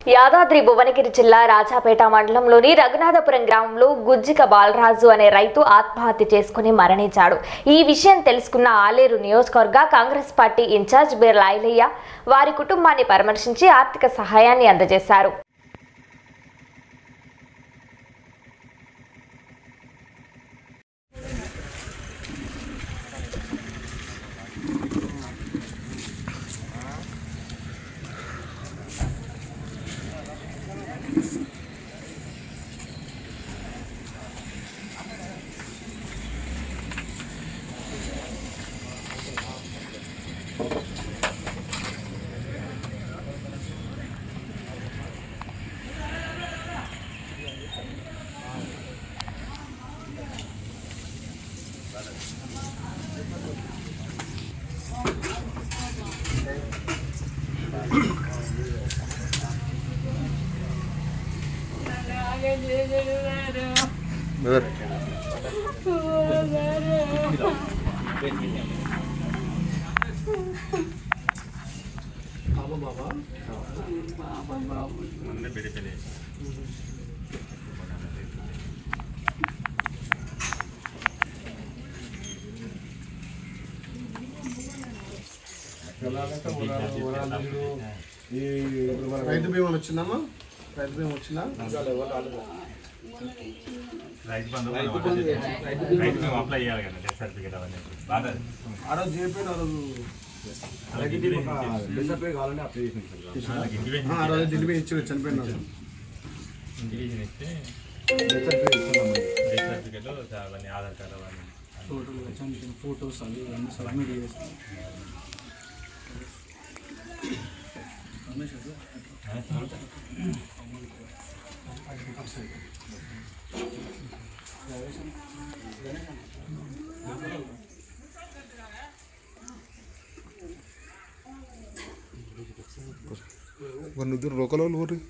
యాదాద్రి భువనగిరి జిల్లా రాజాపేట మండలంలోని రఘునాథపురం గ్రామంలో గుజ్జిక బాలరాజు అనే రైతు ఆత్మహత్య చేసుకుని మరణించాడు ఈ విషయం తెలుసుకున్న ఆలేరు నియోజకవర్గ కాంగ్రెస్ పార్టీ ఇన్ఛార్జ్ బీర్ల ఐలయ్య వారి కుటుంబాన్ని పరామర్శించి ఆర్థిక సహాయాన్ని అందజేశారు ఎవరు రైతు బీమా వచ్చిందమ్మా రైతు బీమా వచ్చిందా రైతు బంధు రైతు మేము అప్లై చేయాలి కదా డెత్ సర్టిఫికేట్ అవన్నీ బాగా ఆ రోజు చేపేట ఆ రోజు వాళ్ళకి ఇంటిమేషన్ ఆ రోజు ఢిల్లీ ఇచ్చి చనిపోయినాడు ఇంటిమేషన్ ఇస్తే డెత్ సర్టిఫికేట్ అవన్నీ ఆధార్ కార్డు అవన్నీ ఫోటోస్ అవి ఇవన్నీ సబ్మిట్ చేస్తాం కొన్ని ఇద్దరు లోకల్ వాళ్ళు ఊరి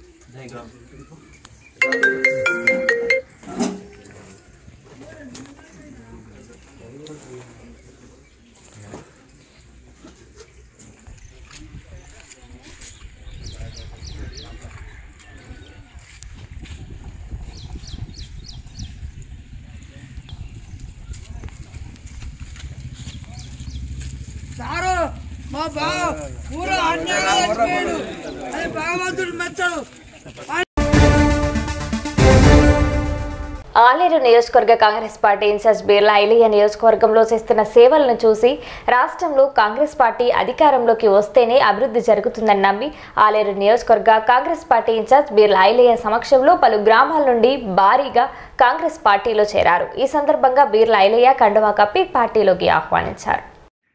సారు మా బావ పూరా అన్యాయంగా చచ్చిపోయాడు అది భగవంతుడు మెచ్చడు ఆలేరు నియోజకవర్గ కాంగ్రెస్ పార్టీ ఇన్ఛార్జ్ బీర్లా ఐలయ్య నియోజకవర్గంలో చేస్తున్న సేవలను చూసి రాష్ట్రంలో కాంగ్రెస్ పార్టీ అధికారంలోకి వస్తేనే అభివృద్ధి జరుగుతుందని నమ్మి ఆలేరు నియోజకవర్గ కాంగ్రెస్ పార్టీ ఇన్ఛార్జ్ బీర్లా ఐలయ్య సమక్షంలో పలు గ్రామాల నుండి భారీగా కాంగ్రెస్ పార్టీలో చేరారు ఈ సందర్భంగా బీర్లా ఐలయ్య కండువా కప్పి పార్టీలోకి ఆహ్వానించారు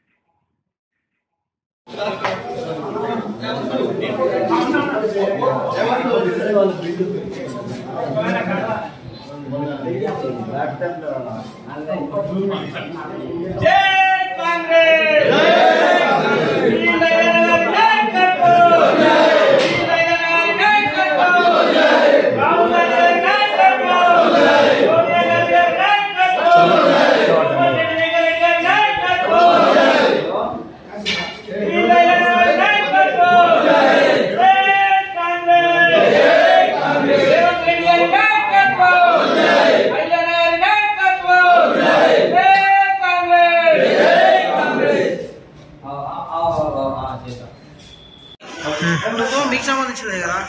మీకు సంబంధించినది కదా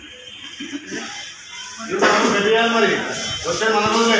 మరి వచ్చే మన రోజే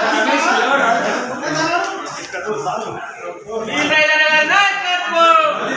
నాయకత్వం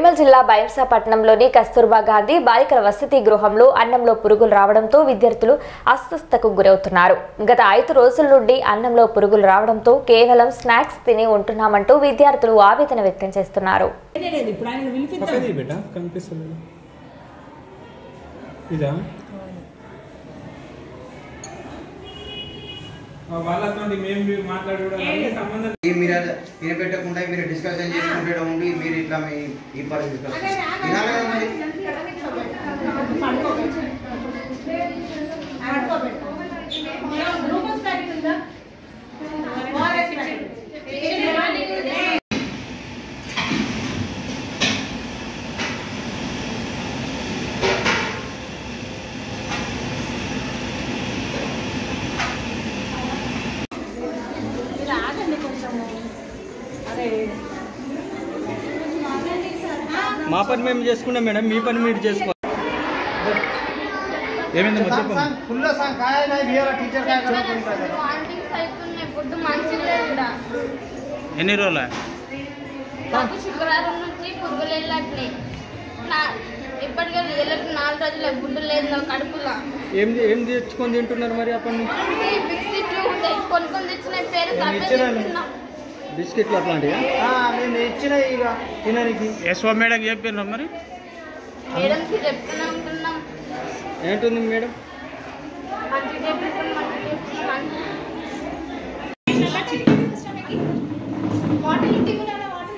నిర్మల్ జిల్లా బైంసాపట్నంలోని కస్తూర్బా గాంధీ బాలికల వసతి గృహంలో అన్నంలో పురుగులు రావడంతో విద్యార్థులు అస్వస్థతకు గురవుతున్నారు గత ఐదు రోజుల నుండి అన్నంలో పురుగులు రావడంతో కేవలం స్నాక్స్ తిని ఉంటున్నామంటూ విద్యార్థులు ఆవేదన వ్యక్తం చేస్తున్నారు పక్కది బేట కనిపిస్తుంది ఇదా వాళ్ళతో మేము మాట్లాడడం సంబంధం ఈ మీరు అది వినపెట్టకుండా మీరు డిస్కషన్ చేసుకుంటే ఉండి మీరు ఇట్లా మీ ఈ పరిస్థితి వినాలి కదా మరి మా పని మేము చేసుకున్నాం మేడం మీ పని మీరు చేసుకో ఏమైంది మొత్తం ఫుల్ సాంగ్ కాయ నాయ బియర్ టీచర్ కాయ వామిటింగ్స్ అవుతున్నాయి ఫుడ్ మంచిగా లేదుడా ఎన్ని రోజులు నాకు శుక్రవారం నుంచి పురుగులు వెళ్ళట్లే నా ఇప్పటికే వెళ్ళట్టు నాలుగు రోజులు గుడ్డు లేదు నా కడుపులో ఏం ఏం తెచ్చుకొని తింటున్నారు మరి అప్పటి నుంచి ఈ బిస్కెట్లు ఉంటాయి కొనుక్కొని తెచ్చిన పేరు నేను తప్పే ఇచ్చినాను. తింటున్నాం బిస్కెట్లు అట్లాంటివి నేను ఇచ్చిన ఇక తినడానికి యశ్వ మేడం చెప్పినారు మరి మేడంకి చెప్తూనే ఉంటున్నాం ఏంటుంది మేడం మంచిగా చెప్తున్నాం మంచిగా చెప్తున్నాం వాటర్ ఇంటికి కూడా వాటర్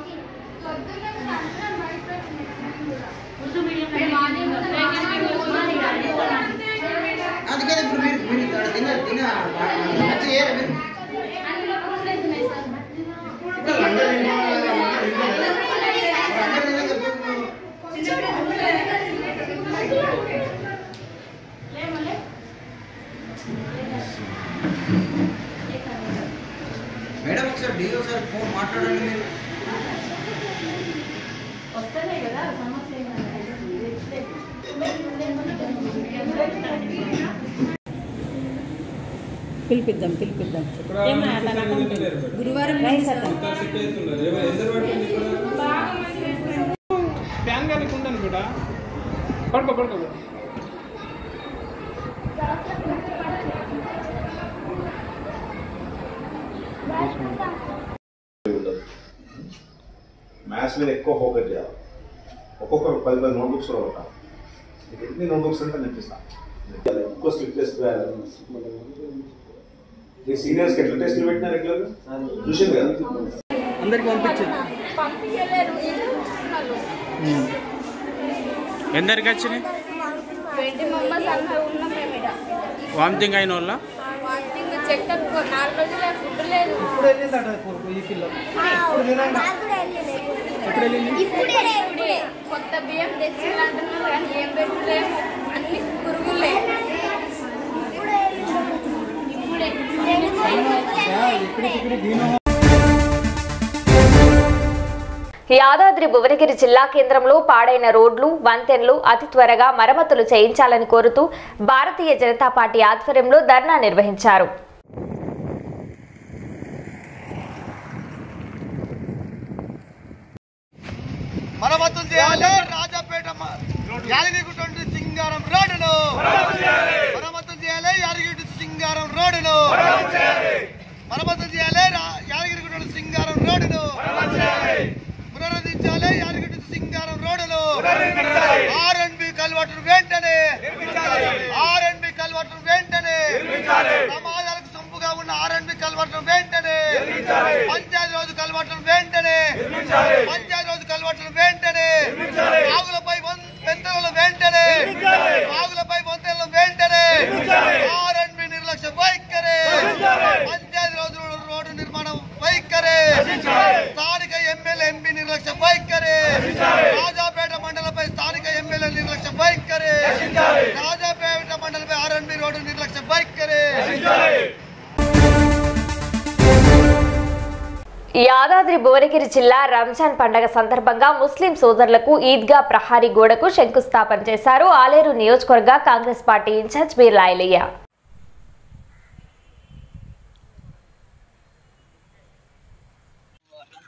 అందుకే ఇప్పుడు మీరు మీరు ఇక్కడ తిన తిన మంచిగా చేయరా మీరు ఇక్కడ అందరూ తింటున్నారు కదా, అందరూ తింటున్నారు. అందరూ తినక మేడం ఒకసారి డీ ఒకసారి ఫోన్ మాట్లాడండి మీరు పిలిపిద్దాం పిలిపిద్దాం గురువారం ఫ్యాన్ గారికి ఉంటాను బిడ్డ పడుకో పడుకో ఉండదు మ్యాథ్స్ మీద ఎక్కువ ఫోకస్ చేయాలి ఒక్కొక్కరు పది పది నోట్బుక్స్ కూడా ఉంటాయి మీకు ఎన్ని నోట్బుక్స్ అంటే నేను ఇస్తాను ఎక్కువ స్లిప్ టెస్ట్ ఈ సీనియర్స్కి ఎట్లా టెస్ట్లు పెట్టినా రెగ్యులర్గా చూసింది కదా అందరికి పంపించింది పంపించలేరు ఇల్లు చూస్తున్నారు ఎందరికి వచ్చినాయి ట్వంటీ మెంబర్స్ అన్నారు ఉన్నాం మేము ఇక్కడ వామిటింగ్ అయిన వాళ్ళ వామిటింగ్ చెక్కర్ నాలుగు రోజులు ఫుడ్ లేదు ఇప్పుడు వెళ్ళిందట ఈ పిల్ల ఎప్పుడు వెళ్ళింది ఇప్పుడే ఇప్పుడే కొత్త బియ్యం తెచ్చిందంటున్నారు కానీ ఏం పెట్టలేము అన్ని పురుగులే యాదాద్రి భువనగిరి జిల్లా కేంద్రంలో పాడైన రోడ్లు వంతెనలు అతి త్వరగా మరమ్మతులు చేయించాలని కోరుతూ భారతీయ జనతా పార్టీ ఆధ్వర్యంలో ధర్నా నిర్వహించారు మరమ్మతులు చేయాలి రాజాపేట మ- యాదగిరిగుట్ట నుండి సింగారం రోడ్డును మరమ్మతులు చేయాలి యాదగిరి సింగారం రోడ్డును మరమ్మతులు చేయాలి రా- యాదగిరిగుట్ట నుండి సింగారం రోడ్డును పునరుద్ధరించాలి యాదగిరి సింగారం రోడ్డును ఆర్ అండ్ బి కల్వట్టును వెంటనే ఆర్ అండ్ బి కల్వట్టును వెంటనే సమాజాలకు సొంపుగా ఉన్న ఆర్ అండ్ బి కల్వట్టును వెంటనే పంచాయతీ రోజు కల్వట్టును వెంటనే పంచాయతీ రోజు కల్వట్టును వెంటనే వాగులపై పెంతలను వెంటనే వాగులపై వంతెనలను వెంటనే ఆర్ అండ్ బి నిర్లక్ష్య వైఖరే పంచాయతీ రోజు రోడ్డు నిర్మాణం వైఖరే స్థానిక ఎమ్మెల్యే ఎంపీ నిర్లక్ష్య వైఖరే రాజాపేట మండలంపై స్థానిక ఎమ్మెల్యే నిర్లక్ష్య వైఖరే రాజాపేట మండలంపై ఆర్ అండ్ బి రోడ్డు నిర్లక్ష్య వైఖరే యాదాద్రి భువనగిరి జిల్లా రంజాన్ పండగ సందర్భంగా ముస్లిం సోదరులకు ఈద్గా ప్రహారీ గోడకు శంకుస్థాపన చేశారు ఆలేరు నియోజకవర్గ కాంగ్రెస్ పార్టీ ఇన్ఛార్జ్ బీర్లా ఐలయ్య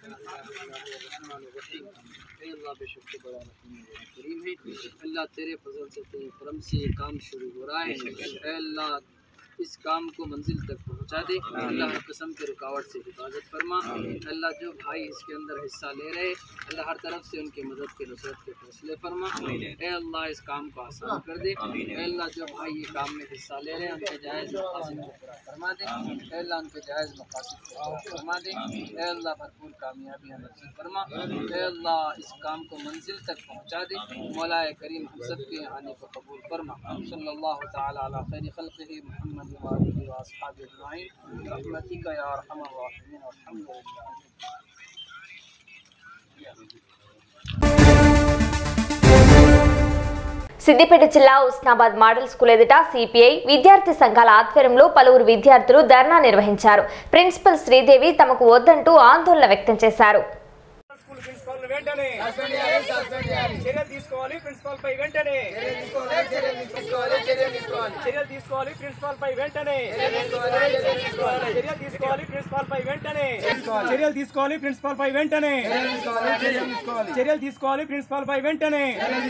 अल्लाह बेशक तो बड़ा रहीम है करीम है अल्लाह तेरे फजल से तेरे करम से ये काम शुरू हो रहा है ऐ अल्लाह इस काम को मंजिल तक पहुंचा दे अल्लाह हर किस्म की रुकावट से हिफाजत फरमा अल्लाह जो भाई इसके अंदर हिस्सा ले रहे अल्लाह हर तरफ से उनकी मदद के नुसरत के फैसले फरमा ए अल्लाह इस काम को आसान कर दे ए अल्लाह जो भाई ये काम में हिस्सा ले रहे हैं उनके जायज़ मकासद को पूरा फरमा दे ए अल्लाह उनके जायज़ मकासद को पूरा फरमा दे ए अल्लाह भरपूर कामयाबियाँ नसीब फरमा ए अल्लाह इस काम को मंजिल तक पहुँचा दे मौला करीम हम सब के आने को कबूल फरमा सल्लल्लाहु ताला अला खैर खल्क़िही मुहम्मद व आलिहि व अस्हाबिहि अजमाइन रहमतिक या अरहमर राहिमीन अल्हम्दुलिल्लाह సిద్దిపేట జిల్లా ఉస్నాబాద్ మోడల్ స్కూల్ ఎదుట సిపిఐ విద్యార్థి సంఘాల ఆధ్వర్యంలో పలువురు విద్యార్థులు ధర్నా నిర్వహించారు ప్రిన్సిపల్ శ్రీదేవి తమకు వద్దంటూ ఆందోళన వ్యక్తం చేశారు స్కూల్ ప్రిన్సిపాల్ వెంటనే చర్యలు తీసుకోవాలి ప్రిన్సిపాల్ పై వెంటనే చర్యలు తీసుకోవాలి ప్రిన్సిపాల్ పై వెంటనే చర్యలు తీసుకోవాలి ప్రిన్సిపాల్ పై వెంటనే చర్యలు తీసుకోవాలి ప్రిన్సిపాల్ పై వెంటనే చర్యలు తీసుకోవాలి ప్రిన్సిపాల్ పై వెంటనే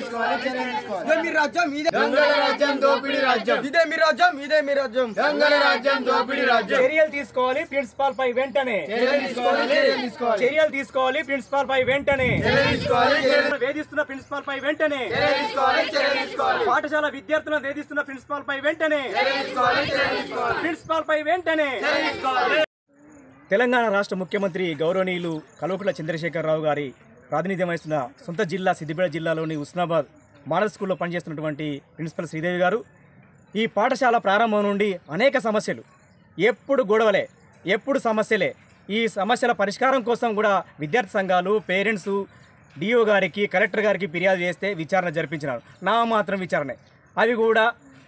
ఇదే మీ రాజ్యం ఇదే దొంగల రాజ్యం దోపిడీ రాజ్యం ఇదే మీ రాజ్యం ఇదే మీ రాజ్యం దొంగల రాజ్యం దోపిడీ రాజ్యం చర్యలు తీసుకోవాలి ప్రిన్సిపాల్ పై వెంటనే చర్యలు తీసుకోవాలి, చర్యలు తీసుకోవాలి. చర్యలు తీసుకోవాలి ప్రిన్సిపాల్ పై వెంటనే చర్యలు తీసుకోవాలి, చర్యలు- వేధిస్తున్న ప్రిన్సిపాల్ పై వెంటనే చర్యలు తీసుకోవాలి, చర్యలు తీసుకోవాలి. పాఠశాల విద్యార్థులను వేధిస్తున్న ప్రిన్సిపాల్ పై వెంటనే చర్యలు తీసుకోవాలి, చర్యలు తీసుకోవాలి. ప్రిన్సిపాల్ పై వెంటనే చర్యలు తీసుకోవాలి. తెలంగాణ రాష్ట్ర ముఖ్యమంత్రి గౌరవనీయులు కల్వకుల చంద్రశేఖరరావు గారి ప్రాతినిధ్యం వహిస్తున్న సొంత జిల్లా సిద్దిపేట జిల్లాలోని ఉస్నాబాద్ మోడల్ స్కూల్లో పనిచేస్తున్నటువంటి ప్రిన్సిపల్ శ్రీదేవి గారు ఈ పాఠశాల ప్రారంభం నుండి అనేక సమస్యలు ఎప్పుడు గొడవలే ఎప్పుడు సమస్యలే ఈ సమస్యల పరిష్కారం కోసం కూడా విద్యార్థి సంఘాలు పేరెంట్స్ డిఓ గారికి కలెక్టర్ గారికి ఫిర్యాదు చేస్తే విచారణ జరిపించినారు నా మాత్రం విచారణ అవి కూడా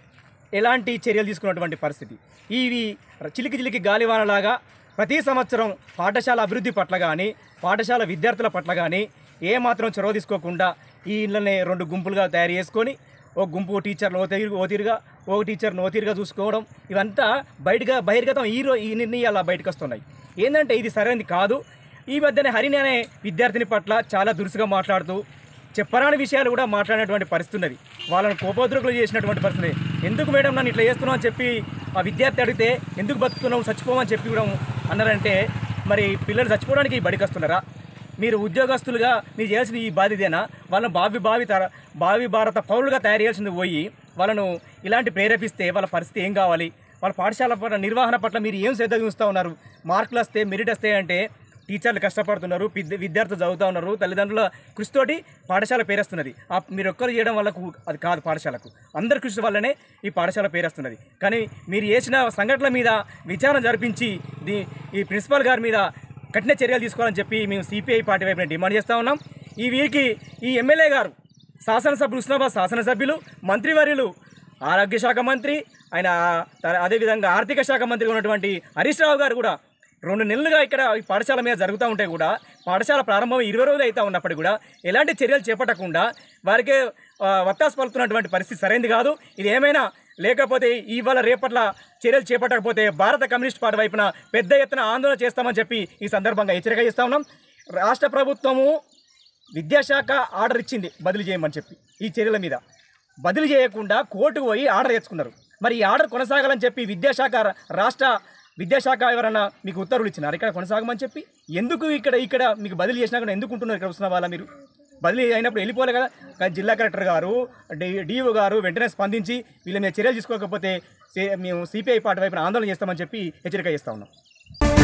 ఎలాంటి చర్యలు తీసుకున్నటువంటి పరిస్థితి ఇవి చిలికి చిలికి గాలివానలాగా ప్రతి సంవత్సరం పాఠశాల అభివృద్ధి పట్ల కానీ పాఠశాల విద్యార్థుల పట్ల కానీ ఏమాత్రం చొరవ తీసుకోకుండా ఈ ఇళ్ళనే రెండు గుంపులుగా తయారు చేసుకొని ఒక గుంపు టీచర్లు ఓ తీరు ఓ తీరుగా ఒక టీచర్ను ఓ తీరుగా చూసుకోవడం ఇవంతా బయటగా బహిర్గతం ఈ రో ఈ నిర్ణయాలు బయటకు వస్తున్నాయి ఏంటంటే ఇది సరైనది కాదు ఈ మధ్యనే హరిణి అనే విద్యార్థిని పట్ల చాలా దురుసుగా మాట్లాడుతూ చెప్పరాని విషయాలు కూడా మాట్లాడినటువంటి పరిస్థితి ఉన్నది వాళ్ళని కోపోద్రకులు చేసినటువంటి పరిస్థితి ఎందుకు మేడం నన్ను ఇట్లా చేస్తున్నావు అని చెప్పి ఆ విద్యార్థి అడిగితే ఎందుకు బతుకుతున్నావు చచ్చిపోమని చెప్పి కూడా అన్నారంటే మరి పిల్లలు చచ్చిపోవడానికి ఈ బడికి వస్తున్నారా మీరు ఉద్యోగస్తులుగా మీరు చేయాల్సిన ఈ బాధ్యతేనా వాళ్ళని భావి భావి తర భావి భారత పౌరులుగా తయారు చేయాల్సింది పోయి వాళ్ళను ఇలాంటి ప్రేరేపిస్తే వాళ్ళ పరిస్థితి ఏం కావాలి వాళ్ళ పాఠశాల పట్ల నిర్వహణ పట్ల మీరు ఏం శ్రద్ధ చూస్తూ ఉన్నారు మార్కులు వస్తే మెరిట్ వస్తే అంటే టీచర్లు కష్టపడుతున్నారు విద్య- విద్యార్థులు చదువుతూ ఉన్నారు తల్లిదండ్రుల కృషితోటి పాఠశాల పేరేస్తున్నది ఆ మీరు ఒక్కరు చేయడం వల్ల కు- అది కాదు పాఠశాలకు అందరి కృషి వల్లనే ఈ పాఠశాల పేరేస్తున్నది కానీ మీరు చేసిన సంఘటనల మీద విచారణ జరిపించి దీ ఈ ప్రిన్సిపాల్ గారి మీద కఠిన చర్యలు తీసుకోవాలని చెప్పి మేము సిపిఐ పార్టీ వైపున డిమాండ్ చేస్తూ ఉన్నాం ఈ వీరికి ఈ ఎమ్మెల్యే గారు శాసనసభ్యులు హుస్నాబాద్ శాసనసభ్యులు మంత్రివర్యులు ఆరోగ్య శాఖ మంత్రి ఆయన త- అదేవిధంగా ఆర్థిక శాఖ మంత్రి ఉన్నటువంటి హరీష్ రావు గారు కూడా రెండు నెలలుగా ఇక్కడ ఈ పాఠశాల మీద జరుగుతూ ఉంటే కూడా పాఠశాల ప్రారంభం ఇరవై రోజులు అవుతా ఉన్నప్పటికీ కూడా ఎలాంటి చర్యలు చేపట్టకుండా వారికే ఆ, వత్తాసు పలుకుతున్నటువంటి పరిస్థితి సరైనది కాదు ఇది ఏమైనా లేకపోతే ఇవాళ రేపట్ల చర్యలు చేపట్టకపోతే భారత కమ్యూనిస్ట్ పార్టీ వైపున పెద్ద ఎత్తున ఆందోళన చేస్తామని చెప్పి ఈ సందర్భంగా హెచ్చరిక చేస్తా ఉన్నాం రాష్ట్ర ప్రభుత్వము విద్యాశాఖ ఆర్డర్ ఇచ్చింది బదిలీ చేయమని చెప్పి ఈ చర్యల మీద బదిలీ చేయకుండా కోర్టుకు పోయి ఆర్డర్ తెచ్చుకున్నారు మరి ఈ ఆర్డర్ కొనసాగాలని చెప్పి విద్యాశాఖ రా- రాష్ట్ర విద్యాశాఖ ఎవరన్నా మీకు ఉత్తర్వులు ఇచ్చినారు ఇక్కడ కొనసాగమని చెప్పి ఎందుకు ఇక్కడ ఇక్కడ మీకు బదిలీ చేసినా కూడా ఎందుకు ఉంటున్నారు ఇక్కడ వస్తున్న వాళ్ళ మీరు బదిలీ అయినప్పుడు వెళ్ళిపోలే కదా కానీ జిల్లా కలెక్టర్ గారు డి డిఓ గారు వెంటనే స్పందించి వీళ్ళ మీద చర్యలు తీసుకోకపోతే సే- మేము సిపిఐ పార్టీ వైపున ఆందోళన చేస్తామని చెప్పి హెచ్చరిక చేస్తా ఉన్నాం